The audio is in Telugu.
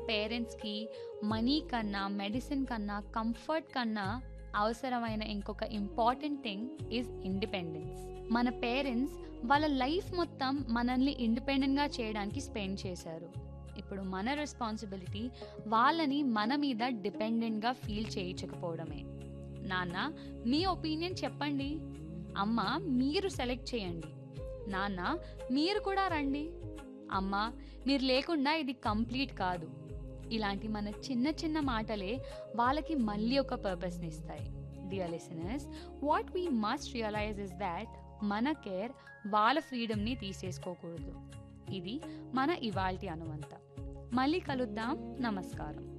పేరెంట్స్కి మనీ కన్నా మెడిసిన్ కన్నా కంఫర్ట్ కన్నా అవసరమైన ఇంకొక ఇంపార్టెంట్ థింగ్ ఈజ్ ఇండిపెండెన్స్ మన పేరెంట్స్ వాళ్ళ లైఫ్ మొత్తం మనల్ని ఇండిపెండెంట్గా చేయడానికి స్పెండ్ చేశారు ఇప్పుడు మన రెస్పాన్సిబిలిటీ వాళ్ళని మన మీద డిపెండెంట్గా ఫీల్ చేయించకపోవడమే నాన్న మీ ఒపీనియన్ చెప్పండి అమ్మ మీరు సెలెక్ట్ చేయండి నాన్న మీరు కూడా రండి అమ్మ మీరు లేకుండా ఇది కంప్లీట్ కాదు ఇలాంటి మన చిన్న చిన్న మాటలే వాళ్ళకి మళ్ళీ ఒక పర్పస్ని ఇస్తాయి dear listeners what we must realise is that మన కేర్ వాళ్ళ ఫ్రీడమ్ని తీసేసుకోకూడదు ఇది మన ఇవాల్టి అనువంత మళ్ళీ కలుద్దాం నమస్కారం